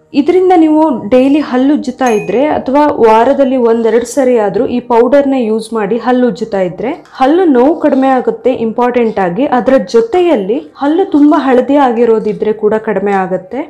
ಇದರಿಂದ ನೀವು ಡೈಲಿ ಹಲ್ಲು ಉಜ್ಜುತ್ತಾ ಇದ್ರೆ ಅಥವಾ ವಾರದಲ್ಲಿ ಒಂದೆರಡು ಸರಿ ಆದರೂ ಈ ಪೌಡರ್ನ ಯೂಸ್ ಮಾಡಿ ಹಲ್ಲು ಉಜ್ಜುತ್ತಾ ಇದ್ರೆ ಹಲ್ಲು ನೋವು ಕಡಿಮೆ ಆಗುತ್ತೆ ಇಂಪಾರ್ಟೆಂಟ್ ಆಗಿ ಅದರ ಜೊತೆಯಲ್ಲಿ ಹಲ್ಲು ತುಂಬಾ ಹಳದಿ ಆಗಿರೋದಿದ್ರೆ ಕೂಡ ಕಡಿಮೆ ಆಗುತ್ತೆ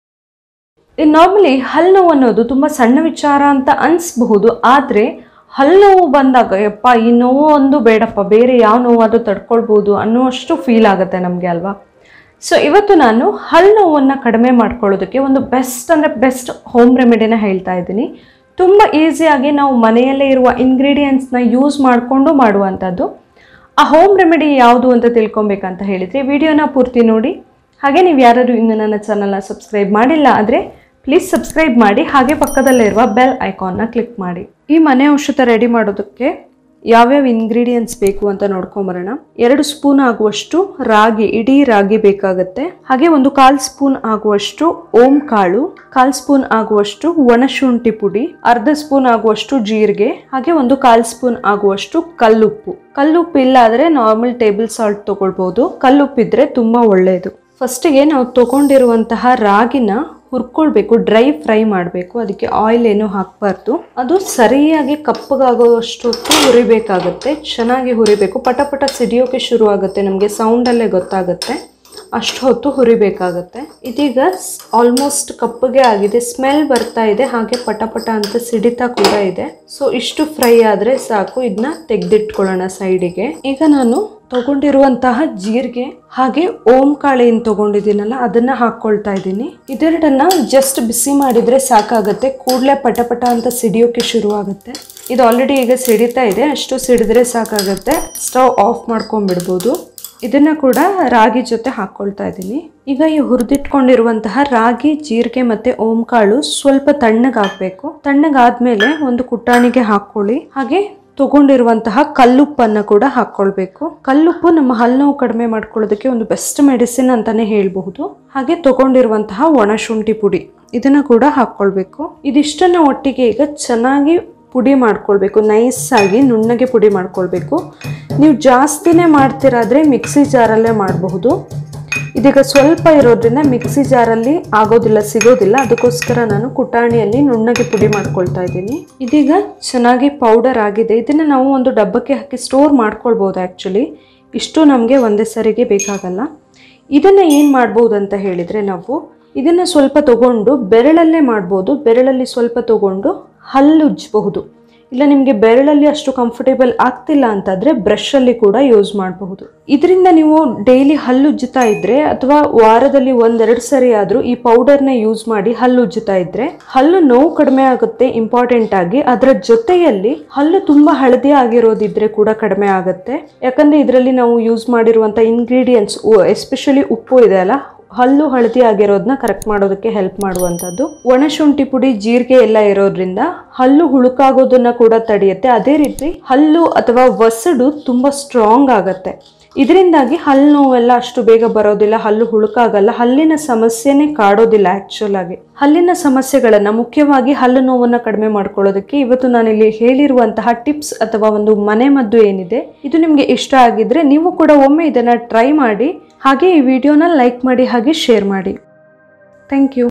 ನಾರ್ಮಲಿ ಹಲ್ಲು ನೋವು ಅನ್ನೋದು ತುಂಬ ಸಣ್ಣ ವಿಚಾರ ಅಂತ ಅನಿಸ್ಬಹುದು ಆದರೆ ಹಲ್ಲು ನೋವು ಬಂದಾಗ ಯಪ್ಪ ಈ ನೋವು ಒಂದು ಬೇಡಪ್ಪ ಬೇರೆ ಯಾವ ನೋವಾದರೂ ತಡ್ಕೊಳ್ಬೋದು ಅನ್ನುವಷ್ಟು ಫೀಲ್ ಆಗುತ್ತೆ ನಮಗೆ ಅಲ್ವಾ ಸೊ ಇವತ್ತು ನಾನು ಹಲ್ಲು ನೋವನ್ನು ಕಡಿಮೆ ಮಾಡ್ಕೊಳ್ಳೋದಕ್ಕೆ ಒಂದು ಬೆಸ್ಟ್ ಅಂದರೆ ಬೆಸ್ಟ್ ಹೋಮ್ ರೆಮಿಡಿನ ಹೇಳ್ತಾ ಇದ್ದೀನಿ ತುಂಬ ಈಸಿಯಾಗಿ ನಾವು ಮನೆಯಲ್ಲೇ ಇರುವ ಇಂಗ್ರೀಡಿಯೆಂಟ್ಸ್ನ ಯೂಸ್ ಮಾಡಿಕೊಂಡು ಮಾಡುವಂಥದ್ದು ಆ ಹೋಮ್ ರೆಮಿಡಿ ಯಾವುದು ಅಂತ ತಿಳ್ಕೊಬೇಕಂತ ಹೇಳಿದರೆ ವಿಡಿಯೋನ ಪೂರ್ತಿ ನೋಡಿ ಹಾಗೆ ನೀವು ಯಾರಾದರೂ ಇನ್ನು ನನ್ನ ಚಾನಲ್ನ ಸಬ್ಸ್ಕ್ರೈಬ್ ಮಾಡಿಲ್ಲ ಆದರೆ ಪ್ಲೀಸ್ ಸಬ್ಸ್ಕ್ರೈಬ್ ಮಾಡಿ ಹಾಗೆ ಪಕ್ಕದಲ್ಲಿರುವ ಬೆಲ್ ಐಕಾನ್ನ ಕ್ಲಿಕ್ ಮಾಡಿ ಈ ಮನೆ ಔಷಧ ರೆಡಿ ಮಾಡೋದಕ್ಕೆ ಯಾವ್ಯಾವ ಇಂಗ್ರೀಡಿಯೆಂಟ್ಸ್ ಬೇಕು ಅಂತ ನೋಡ್ಕೊಂಬರೋಣ ಎರಡು ಸ್ಪೂನ್ ಆಗುವಷ್ಟು ರಾಗಿ ಇಡೀ ರಾಗಿ ಬೇಕಾಗುತ್ತೆ ಹಾಗೆ ಒಂದು ಕಾಲ್ ಸ್ಪೂನ್ ಆಗುವಷ್ಟು ಓಂ ಕಾಳು ಕಾಲ್ ಸ್ಪೂನ್ ಆಗುವಷ್ಟು ಒಣಶುಂಠಿ ಪುಡಿ ಅರ್ಧ ಸ್ಪೂನ್ ಆಗುವಷ್ಟು ಜೀರಿಗೆ ಹಾಗೆ ಒಂದು ಕಾಲ್ ಸ್ಪೂನ್ ಆಗುವಷ್ಟು ಕಲ್ಲುಪ್ಪು ಕಲ್ಲುಪ್ಪು ಇಲ್ಲ ಆದರೆ ನಾರ್ಮಲ್ ಟೇಬಲ್ ಸಾಲ್ಟ್ ತಗೊಳ್ಬೋದು ಕಲ್ಲುಪ್ಪಿದ್ರೆ ತುಂಬ ಒಳ್ಳೆಯದು ಫಸ್ಟಿಗೆ ನಾವು ತಗೊಂಡಿರುವಂತಹ ರಾಗಿನ ಹುರ್ಕೊಳ್ಬೇಕು ಡ್ರೈ ಫ್ರೈ ಮಾಡಬೇಕು ಅದಕ್ಕೆ ಆಯಿಲ್ ಏನು ಹಾಕಬಾರ್ದು ಅದು ಸರಿಯಾಗಿ ಕಪ್ಪಗಾಗೋಷ್ಟು ಹೊತ್ತು ಹುರಿಬೇಕಾಗುತ್ತೆ ಚೆನ್ನಾಗಿ ಹುರಿಬೇಕು ಪಟ ಪಟ ಸಿಡಿಯೋಕೆ ಶುರು ಆಗುತ್ತೆ ನಮಗೆ ಸೌಂಡಲ್ಲೇ ಗೊತ್ತಾಗುತ್ತೆ ಅಷ್ಟು ಹೊತ್ತು ಹುರಿಬೇಕಾಗತ್ತೆ ಇದೀಗ ಆಲ್ಮೋಸ್ಟ್ ಕಪ್ಪಗೆ ಆಗಿದೆ ಸ್ಮೆಲ್ ಬರ್ತಾ ಇದೆ ಹಾಗೆ ಪಟ ಪಟ ಅಂತ ಸಿಡಿತಾ ಕೂಡ ಇದೆ ಸೊ ಇಷ್ಟು ಫ್ರೈ ಆದರೆ ಸಾಕು ಇದನ್ನ ತೆಗೆದಿಟ್ಕೊಳ್ಳೋಣ ಸೈಡಿಗೆ ಈಗ ನಾನು ತಗೊಂಡಿರುವಂತಹ ಜೀರಿಗೆ ಹಾಗೆ ಓಂ ಕಾಳು ಏನು ತಗೊಂಡಿದ್ದೀನಲ್ಲ ಅದನ್ನ ಹಾಕೊಳ್ತಾ ಇದ್ದೀನಿ ಇದೆರಡನ್ನ ಜಸ್ಟ್ ಬಿಸಿ ಮಾಡಿದ್ರೆ ಸಾಕಾಗತ್ತೆ ಕೂಡಲೇ ಪಟ ಪಟ ಅಂತ ಸಿಡಿಯೋಕೆ ಶುರು ಆಗುತ್ತೆ ಇದು ಆಲ್ರೆಡಿ ಈಗ ಸಿಡಿತಾ ಇದೆ ಅಷ್ಟು ಸಿಡಿದ್ರೆ ಸಾಕಾಗತ್ತೆ ಸ್ಟವ್ ಆಫ್ ಮಾಡ್ಕೊಂಡ್ಬಿಡ್ಬೋದು ಇದನ್ನ ಕೂಡ ರಾಗಿ ಜೊತೆ ಹಾಕೊಳ್ತಾ ಇದ್ದೀನಿ ಈಗ ಈ ಹುರಿದಿಟ್ಕೊಂಡಿರುವಂತಹ ರಾಗಿ ಜೀರಿಗೆ ಮತ್ತೆ ಓಂ ಕಾಳು ಸ್ವಲ್ಪ ತಣ್ಣಗಾಗಬೇಕು ತಣ್ಣಗಾದ್ಮೇಲೆ ಒಂದು ಕುಟ್ಟಾಣಿಗೆ ಹಾಕೊಳ್ಳಿ ಹಾಗೆ ತಗೊಂಡಿರುವಂತಹ ಕಲ್ಲುಪ್ಪನ್ನ ಕೂಡ ಹಾಕೊಳ್ಬೇಕು ಕಲ್ಲುಪ್ಪು ನಮ್ಮ ಹಲ್ಲು ನೋವು ಕಡಿಮೆ ಮಾಡ್ಕೊಳ್ಳೋದಕ್ಕೆ ಒಂದು ಬೆಸ್ಟ್ ಮೆಡಿಸಿನ್ ಅಂತಾನೆ ಹೇಳ್ಬಹುದು ಹಾಗೆ ತಗೊಂಡಿರುವಂತಹ ಒಣಶುಂಠಿ ಪುಡಿ ಇದನ್ನ ಕೂಡ ಹಾಕೊಳ್ಬೇಕು ಇದಿಷ್ಟನ್ನ ಒಟ್ಟಿಗೆ ಈಗ ಚೆನ್ನಾಗಿ ಪುಡಿ ಮಾಡ್ಕೊಳ್ಬೇಕು ನೈಸ್ ಆಗಿ ನುಣ್ಣಗೆ ಪುಡಿ ಮಾಡ್ಕೊಳ್ಬೇಕು ನೀವು ಜಾಸ್ತಿನೇ ಮಾಡ್ತಿರಾದ್ರೆ ಮಿಕ್ಸಿ ಜಾರಲ್ಲೇ ಮಾಡಬಹುದು ಇದೀಗ ಸ್ವಲ್ಪ ಇರೋದ್ರಿಂದ ಮಿಕ್ಸಿ ಜಾರಲ್ಲಿ ಆಗೋದಿಲ್ಲ ಸಿಗೋದಿಲ್ಲ ಅದಕ್ಕೋಸ್ಕರ ನಾನು ಕುಟಾಣಿಯಲ್ಲಿ ನುಣ್ಣಗೆ ಪುಡಿ ಮಾಡ್ಕೊಳ್ತಾ ಇದ್ದೀನಿ ಇದೀಗ ಚೆನ್ನಾಗಿ ಪೌಡರ್ ಆಗಿದೆ ಇದನ್ನು ನಾವು ಒಂದು ಡಬ್ಬಕ್ಕೆ ಹಾಕಿ ಸ್ಟೋರ್ ಮಾಡ್ಕೊಳ್ಬೋದು ಆ್ಯಕ್ಚುಲಿ ಇಷ್ಟು ನಮಗೆ ಒಂದೇ ಸರಿಗೆ ಬೇಕಾಗಲ್ಲ ಇದನ್ನು ಏನು ಮಾಡ್ಬೋದು ಅಂತ ಹೇಳಿದರೆ ನಾವು ಇದನ್ನು ಸ್ವಲ್ಪ ತಗೊಂಡು ಬೆರಳಲ್ಲೇ ಮಾಡ್ಬೋದು ಬೆರಳಲ್ಲಿ ಸ್ವಲ್ಪ ತಗೊಂಡು ಹಲ್ಲುಜ್ಜಬಹುದು ಇಲ್ಲ ನಿಮಗೆ ಬೆರಳಲ್ಲಿ ಅಷ್ಟು ಕಂಫರ್ಟೇಬಲ್ ಆಗ್ತಿಲ್ಲ ಅಂತಂದರೆ ಬ್ರಷಲ್ಲಿ ಕೂಡ ಯೂಸ್ ಮಾಡಬಹುದು ಇದರಿಂದ ನೀವು ಡೈಲಿ ಹಲ್ಲು ಉಜ್ಜುತ್ತಾ ಇದ್ರೆ ಅಥವಾ ವಾರದಲ್ಲಿ ಒಂದೆರಡು ಸರಿ ಆದರೂ ಈ ಪೌಡರ್ನ ಯೂಸ್ ಮಾಡಿ ಹಲ್ಲು ಉಜ್ಜುತ್ತಾ ಇದ್ರೆ ಹಲ್ಲು ನೋವು ಕಡಿಮೆ ಆಗುತ್ತೆ ಇಂಪಾರ್ಟೆಂಟ್ ಆಗಿ ಅದರ ಜೊತೆಯಲ್ಲಿ ಹಲ್ಲು ತುಂಬಾ ಹಳದಿ ಆಗಿರೋದಿದ್ರೆ ಕೂಡ ಕಡಿಮೆ ಆಗುತ್ತೆ ಯಾಕಂದ್ರೆ ಇದರಲ್ಲಿ ನಾವು ಯೂಸ್ ಮಾಡಿರುವಂಥ ಇಂಗ್ರೀಡಿಯೆಂಟ್ಸ್ ಎಸ್ಪೆಷಲಿ ಉಪ್ಪು ಇದೆ ಅಲ್ಲ ಹಲ್ಲು ಹಳದಿ ಆಗಿರೋದನ್ನ ಕರೆಕ್ಟ್ ಮಾಡೋದಕ್ಕೆ ಹೆಲ್ಪ್ ಮಾಡುವಂಥದ್ದು ಒಣಶುಂಠಿ ಪುಡಿ ಜೀರಿಗೆ ಎಲ್ಲ ಇರೋದ್ರಿಂದ ಹಲ್ಲು ಹುಳುಕಾಗೋದನ್ನ ಕೂಡ ತಡೆಯುತ್ತೆ ಅದೇ ರೀತಿ ಹಲ್ಲು ಅಥವಾ ವಸಡು ತುಂಬ ಸ್ಟ್ರಾಂಗ್ ಆಗತ್ತೆ ಇದರಿಂದಾಗಿ ಹಲ್ಲು ನೋವೆಲ್ಲ ಅಷ್ಟು ಬೇಗ ಬರೋದಿಲ್ಲ ಹಲ್ಲು ಹುಳುಕಾಗಲ್ಲ ಹಲ್ಲಿನ ಸಮಸ್ಯೆನೇ ಕಾಡೋದಿಲ್ಲ ಆ್ಯಕ್ಚುಲ್ ಆಗಿ ಹಲ್ಲಿನ ಸಮಸ್ಯೆಗಳನ್ನು ಮುಖ್ಯವಾಗಿ ಹಲ್ಲು ನೋವನ್ನು ಕಡಿಮೆ ಮಾಡ್ಕೊಳ್ಳೋದಕ್ಕೆ ಇವತ್ತು ನಾನಿಲ್ಲಿ ಹೇಳಿರುವಂತಹ ಟಿಪ್ಸ್ ಅಥವಾ ಒಂದು ಮನೆ ಮದ್ದು ಏನಿದೆ ಇದು ನಿಮಗೆ ಇಷ್ಟ ಆಗಿದ್ರೆ ನೀವು ಕೂಡ ಒಮ್ಮೆ ಇದನ್ನು ಟ್ರೈ ಮಾಡಿ ಹಾಗೆ ಈ ವಿಡಿಯೋನ ಲೈಕ್ ಮಾಡಿ ಹಾಗೆ ಶೇರ್ ಮಾಡಿ ಥ್ಯಾಂಕ್ ಯು